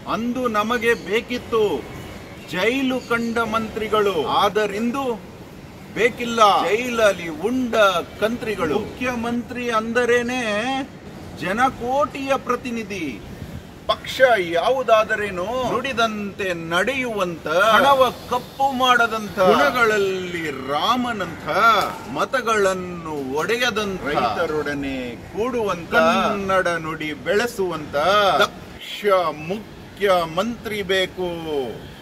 ಅಂದು ನಮಗೆ ಬೇಕಿತ್ತು ಜೈಲು ಕಂಡ ಮಂತ್ರಿಗಳು ಆದರಿಂದು ಬೇಕಿಲ್ಲ ಜೈಲಲ್ಲಿ ಉಂಡ ಕಂತ್ರಿಗಳು ಮುಖ್ಯಮಂತ್ರಿ ಅಂದರೇನೆ ಜನಕೋಟಿಯ ಪ್ರತಿನಿಧಿ ಪಕ್ಷ ಯಾವುದಾದರೇನು ನುಡಿದಂತೆ ನಡೆಯುವಂತ ಹಣವ ಕಪ್ಪು ಮಾಡದಂತ ಗುಣಗಳಲ್ಲಿ ರಾಮನಂತ ಮತಗಳನ್ನು ಒಡೆಯದಂತ ರೈತರೊಡನೆ ಕೂಡುವಂತ ಕನ್ನಡ ನುಡಿ ಬೆಳೆಸುವಂತ ದಕ್ಷ ಮುಖ್ಯ ಮಂತ್ರಿ ಬೇಕು